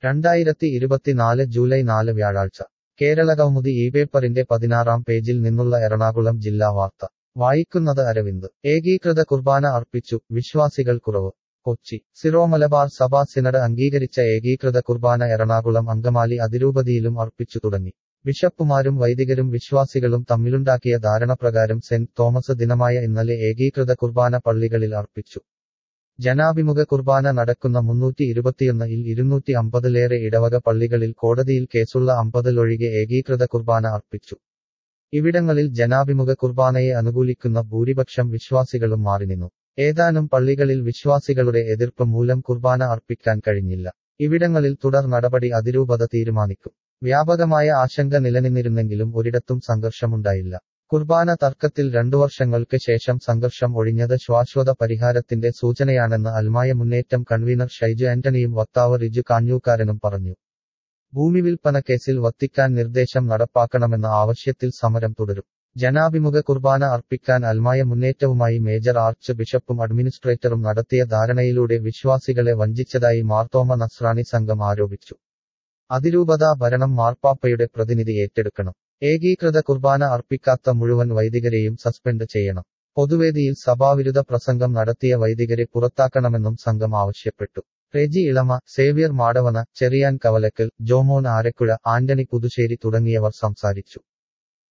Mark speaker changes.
Speaker 1: രണ്ടായിരത്തി ഇരുപത്തിനാല് ജൂലൈ നാല് വ്യാഴാഴ്ച കേരളകൗമുദി ഈ പേപ്പറിന്റെ പതിനാറാം പേജിൽ നിന്നുള്ള എറണാകുളം ജില്ലാ വാർത്ത വായിക്കുന്നത് അരവിന്ദ് ഏകീകൃത കുർബാന അർപ്പിച്ചു വിശ്വാസികൾ കുറവ് കൊച്ചി സിറോ മലബാർ സഭാ സിനഡ് അംഗീകരിച്ച ഏകീകൃത കുർബാന എറണാകുളം അങ്കമാലി അതിരൂപതയിലും അർപ്പിച്ചു തുടങ്ങി ബിഷപ്പുമാരും വൈദികരും വിശ്വാസികളും തമ്മിലുണ്ടാക്കിയ ധാരണപ്രകാരം സെന്റ് തോമസ് ദിനമായ ഇന്നലെ ഏകീകൃത കുർബാന പള്ളികളിൽ അർപ്പിച്ചു ജനാഭിമുഖ കുർബാന നടക്കുന്ന മുന്നൂറ്റി ഇരുപത്തിയൊന്ന് ഇൽ ഇരുന്നൂറ്റി അമ്പതിലേറെ ഇടവക പള്ളികളിൽ കോടതിയിൽ കേസുള്ള അമ്പതിലൊഴികെ ഏകീകൃത കുർബാന അർപ്പിച്ചു ഇവിടങ്ങളിൽ ജനാഭിമുഖ കുർബാനയെ അനുകൂലിക്കുന്ന ഭൂരിപക്ഷം വിശ്വാസികളും മാറിനിന്നു ഏതാനും പള്ളികളിൽ വിശ്വാസികളുടെ എതിർപ്പ് മൂലം കുർബാന അർപ്പിക്കാൻ കഴിഞ്ഞില്ല ഇവിടങ്ങളിൽ തുടർ നടപടി അതിരൂപത തീരുമാനിക്കും വ്യാപകമായ ആശങ്ക നിലനിന്നിരുന്നെങ്കിലും ഒരിടത്തും സംഘർഷമുണ്ടായില്ല കുർബാന തർക്കത്തിൽ രണ്ടു വർഷങ്ങൾക്ക് ശേഷം സംഘർഷം ഒഴിഞ്ഞത് ശാശ്വത പരിഹാരത്തിന്റെ സൂചനയാണെന്ന് അൽമായ മുന്നേറ്റം കൺവീനർ ഷൈജു ആന്റണിയും വക്താവ് റിജു കാഞ്ഞൂക്കാരനും പറഞ്ഞു ഭൂമി വിൽപ്പന കേസിൽ വത്തിക്കാൻ നിർദ്ദേശം നടപ്പാക്കണമെന്ന ആവശ്യത്തിൽ സമരം തുടരും ജനാഭിമുഖ കുർബാന അർപ്പിക്കാൻ അൽമായ മുന്നേറ്റവുമായി മേജർ ആർച്ച് ബിഷപ്പും അഡ്മിനിസ്ട്രേറ്ററും നടത്തിയ ധാരണയിലൂടെ വിശ്വാസികളെ വഞ്ചിച്ചതായി മാർത്തോമ നസ്രാണി സംഘം ആരോപിച്ചു അതിരൂപതാ ഭരണം മാർപ്പാപ്പയുടെ പ്രതിനിധി ഏറ്റെടുക്കണം ഏകീകൃത കുർബാന അർപ്പിക്കാത്ത മുഴുവൻ വൈദികരെയും സസ്പെൻഡ് ചെയ്യണം പൊതുവേദിയിൽ സഭാവിരുദ്ധ പ്രസംഗം നടത്തിയ വൈദികരെ പുറത്താക്കണമെന്നും സംഘം ആവശ്യപ്പെട്ടു റെജി ഇളമ സേവ്യർ മാടവന ചെറിയാൻ കവലക്കൽ ജോമോൻ ആരക്കുഴ ആന്റണി പുതുശ്ശേരി തുടങ്ങിയവർ സംസാരിച്ചു